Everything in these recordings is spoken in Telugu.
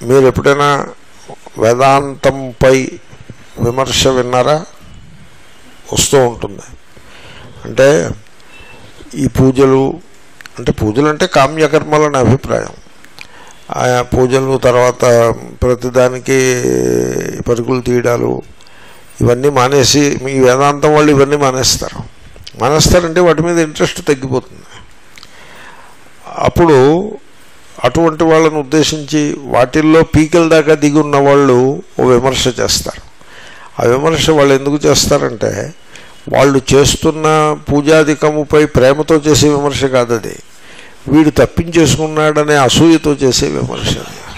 మీరు ఎప్పుడైనా వేదాంతంపై విమర్శ విన్నారా వస్తూ ఉంటుంది అంటే ఈ పూజలు అంటే పూజలు అంటే కామ్యకర్మలని అభిప్రాయం ఆయా పూజలు తర్వాత ప్రతిదానికి పరుగులు తీయడాలు ఇవన్నీ మానేసి మీ వేదాంతం వాళ్ళు ఇవన్నీ మానేస్తారు మానేస్తారంటే వాటి మీద ఇంట్రెస్ట్ తగ్గిపోతుంది అప్పుడు అటువంటి వాళ్ళని ఉద్దేశించి వాటిల్లో పీకల దాకా దిగి ఉన్న వాళ్ళు ఓ విమర్శ చేస్తారు ఆ విమర్శ వాళ్ళు ఎందుకు చేస్తారంటే వాళ్ళు చేస్తున్న పూజాధికముపై ప్రేమతో చేసే విమర్శ కాదు అది వీడు తప్పించేసుకున్నాడనే అసూయతో చేసే విమర్శ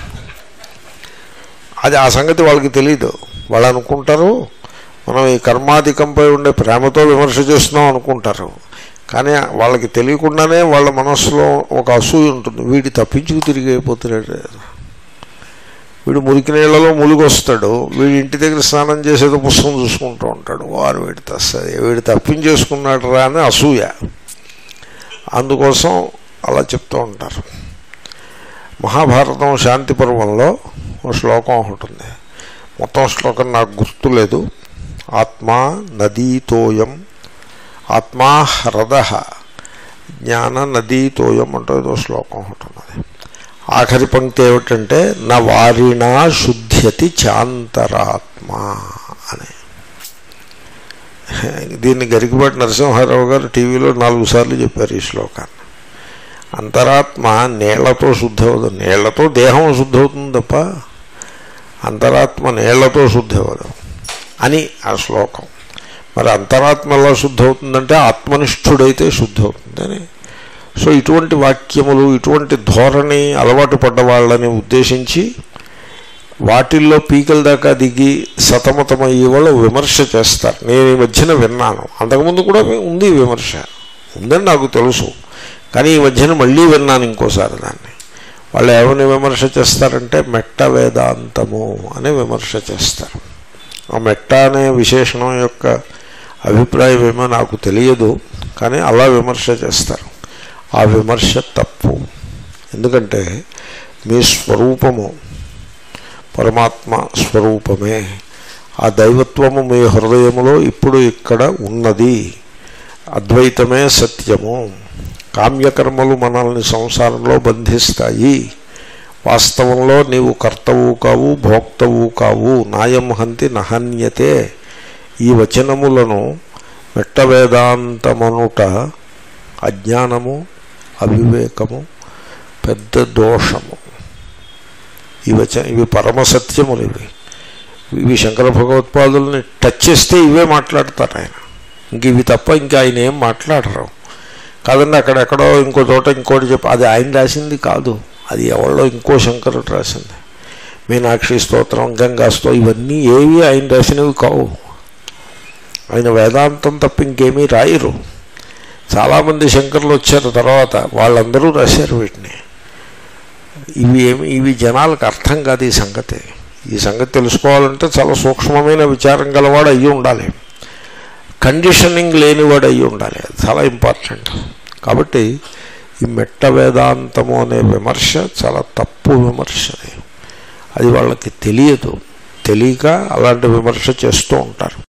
అది ఆ సంగతి వాళ్ళకి తెలియదు వాళ్ళు అనుకుంటారు మనం ఈ కర్మాధికంపై ఉండే ప్రేమతో విమర్శ చేస్తున్నాం అనుకుంటారు కానీ వాళ్ళకి తెలియకుండానే వాళ్ళ మనస్సులో ఒక అసూయ ఉంటుంది వీడి తప్పించుకు తిరిగి అయిపోతున్నాడు వీడు మురికి నీళ్ళలో ములిగొస్తాడు వీడి ఇంటి దగ్గర స్నానం చేసేదో పుస్తకం చూసుకుంటూ ఉంటాడు వారు వీడి తస్తుంది వీడు తప్పించేసుకున్నాడు రా అని అసూయ అందుకోసం అలా చెప్తూ ఉంటారు మహాభారతం శాంతి పర్వంలో ఒక శ్లోకం ఒకటి ఉంది మొత్తం శ్లోకం నాకు గుర్తులేదు ఆత్మా నదీతోయం ఆత్మా హ్రద జ్ఞాన నదీతోయం అంటూ ఏదో శ్లోకం ఒకటి ఉన్నది ఆఖరి పంక్తి ఏమిటంటే నా వారినా శుద్ధ్యతి చాంతరాత్మ అని దీన్ని గరికపాటి నరసింహారావు గారు టీవీలో నాలుగు సార్లు చెప్పారు ఈ శ్లోకాన్ని అంతరాత్మ నీళ్లతో శుద్ధి అవ్వదు నీళ్లతో దేహం శుద్ధి అవుతుంది తప్ప అంతరాత్మ నీళ్లతో శుద్ధి అవ్వదు అని ఆ శ్లోకం మరి అంతరాత్మ ఎలా శుద్ధి అవుతుందంటే ఆత్మనిష్ఠుడైతే శుద్ధి అవుతుందని సో ఇటువంటి వాక్యములు ఇటువంటి ధోరణి అలవాటు పడ్డ వాళ్ళని ఉద్దేశించి వాటిల్లో పీకల దాకా దిగి సతమతమయ్యే వాళ్ళు విమర్శ చేస్తారు నేను ఈ మధ్యన విన్నాను అంతకుముందు కూడా ఉంది విమర్శ ఉందని నాకు తెలుసు కానీ ఈ మధ్యన మళ్ళీ విన్నాను ఇంకోసారి దాన్ని వాళ్ళు ఏమని విమర్శ చేస్తారంటే మెట్ట వేదాంతము అని విమర్శ చేస్తారు ఆ మెట్ట అనే విశేషణం యొక్క అభిప్రాయం ఏమో నాకు తెలియదు కానీ అలా విమర్శ చేస్తారు ఆ విమర్శ తప్పు ఎందుకంటే మీ స్వరూపము పరమాత్మ స్వరూపమే ఆ దైవత్వము మీ హృదయములో ఇప్పుడు ఇక్కడ ఉన్నది అద్వైతమే సత్యము కామ్యకర్మలు మనల్ని సంసారంలో బంధిస్తాయి వాస్తవంలో నీవు కర్తవు కావు భోక్తవు కావు నాయం హంతి నహన్యతే ఈ వచనములను మెట్ట వేదాంతమనుట అజ్ఞానము అవివేకము పెద్ద దోషము ఈ వచన ఇవి పరమసత్యములు ఇవి ఇవి శంకర భగవత్పాదుల్ని టచ్ చేస్తే ఇవే మాట్లాడతారు ఆయన ఇంక ఇవి తప్ప ఇంకా ఆయన ఏం మాట్లాడరు కాదండి అక్కడెక్కడో ఇంకో చోట ఇంకోటి చెప్పి అది ఆయన రాసింది కాదు అది ఎవరిలో ఇంకో శంకరుడు రాసింది మీనాక్షి స్తోత్రం గంగా స్తో ఇవన్నీ ఏవి ఆయన రాసినవి కావు ఆయన వేదాంతం తప్ప ఇంకేమీ రాయరు చాలామంది శంకర్లు వచ్చారు తర్వాత వాళ్ళందరూ రాశారు వీటిని ఇవి ఏమి ఇవి జనాలకు అర్థం కాదు ఈ సంగతి ఈ సంగతి తెలుసుకోవాలంటే చాలా సూక్ష్మమైన విచారం గలవాడు అయ్యి ఉండాలి కండిషనింగ్ లేనివాడు అయ్యి ఉండాలి అది చాలా ఇంపార్టెంట్ కాబట్టి ఈ మెట్ట వేదాంతము అనే విమర్శ చాలా తప్పు విమర్శ అది అది వాళ్ళకి తెలియదు తెలియక అలాంటి విమర్శ చేస్తూ ఉంటారు